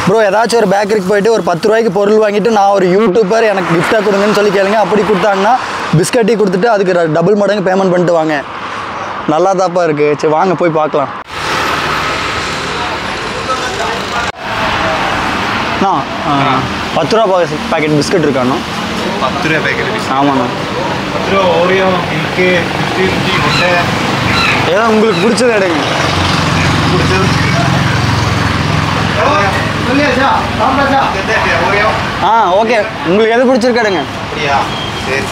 Bro ஏதாச்சும் ஒரு பேக்கரிக்கு போயிட்டு ஒரு பத்து ரூபாய்க்கு பொருள் வாங்கிட்டு நான் ஒரு யூடியூபர் எனக்கு கிஃப்டாக கொடுங்கன்னு சொல்லி கேளுங்க அப்படி கொடுத்தாங்கன்னா பிஸ்கட்டி கொடுத்துட்டு அதுக்கு டபுள் மடங்கு பேமெண்ட் பண்ணிட்டு வாங்க நல்லா தாப்பா இருக்குது சரி வாங்க போய் பார்க்கலாம் அண்ணா ஆ, பத்து ரூபா பாக்கெட் பிஸ்கட் இருக்காண்ணா പത്ത് രൂപ പാക്കറ്റ് ஆமாண்ணா പത്ത് രൂപ ഓറിയോ മിൽക്ക് ഫിഫ്റ്റി ഫിഫ്റ്റി മുട്ട ஏதோ உங்களுக்கு பிடிச்சது எடுங்க കുടിച്ചത് ഓറിയോ ஆ ஓகே உங்களுக்கு எது பிடிச்சிருக்கு எடுங்க அப்படியா சரி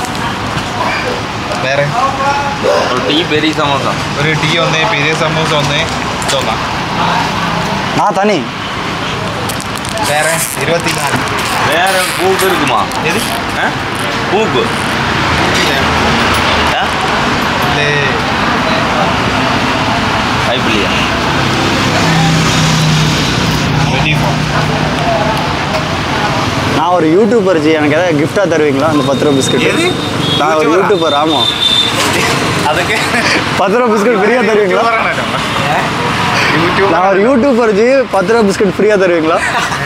വേറെ ടീ പെരി സമോസ ഒരു ടീ ഒന്ന് പെരിയ സമൂസ ഒന്ന് ഇതൊന്നാ நான் தனி വേറെ ഇരുപത്തിനാല് വേற പൂക്ക് இருக்குமா ഏത് ഏ? പൂക്ക് ഏ? ഇല്ലേ വായ്പില്ല ട്വൻറ്റി ഫോർ நான் ஒரு யூடியூபர் ஜி எனக்கு ஏதாவது கிஃப்டாக தருவீங்களா அந்த பத்து ரூபா பிஸ்கட் எது? நான் ஒரு YouTuber-ஆ? யூடியூபர் ஆமாம் അതൊക്കെ பத்து ரூபா பிஸ்கட் ஃப்ரீயாக தருவீங்களா യൂട്യൂബ് நான் ஒரு யூடியூபர் ஜி பத்து ரூபா பிஸ்கட் ஃப்ரீயாக தருவீங்களா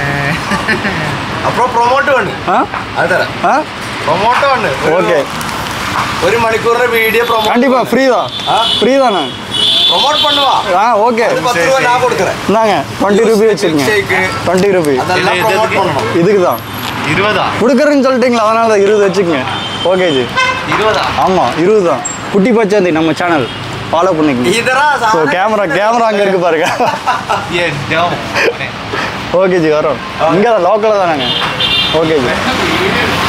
അപ്പൊ പ്രൊമോട്ട് വേണ്ട ஆ അത് തരാം ஆ പ്രൊമോട്ട് വേണ്ട ஓகே ഒരു മണിക്കൂറിന്റെ വീഡിയോ പ്രൊമോട്ട് கண்டிப்பாக ஃப்ரீ தான் ஆ? ஃப்ரீ தானே പ്രൊമോട്ട് பண்ணுவா ஆ ஓகே அது பத்து ரூபா நான் கொடுக்குறேன் இந்தாங்க டுவெண்ட்டி ருபி வச்சுருங்க Milkshake. டுவெண்ட்டி ருபி அதெல்லாம் இது ப்ரொமோட் எதுக்கு? பண்ணணும் இதுக்கு தான் ഇരുപതാ கொடுக்குறேன்னு சொல்லிட்டீங்களா அதனால தான் இருபது வச்சுக்கோங்க ஓகே ஜி ഇരുപതാ ஆமாம் இருபது தான் குட்டி பச்சாந்தி நம்ம சேனல் ஃபாலோ பண்ணிக்கங்க இதரா ஸோ கேமரா கேமரா அங்கே இருக்கு பாருங்க എൻ്റെ മോനെ. ஓகே ஜி வரோம் இங்கே தான் லோக்கலில் தானேங்க ஓகே ஜி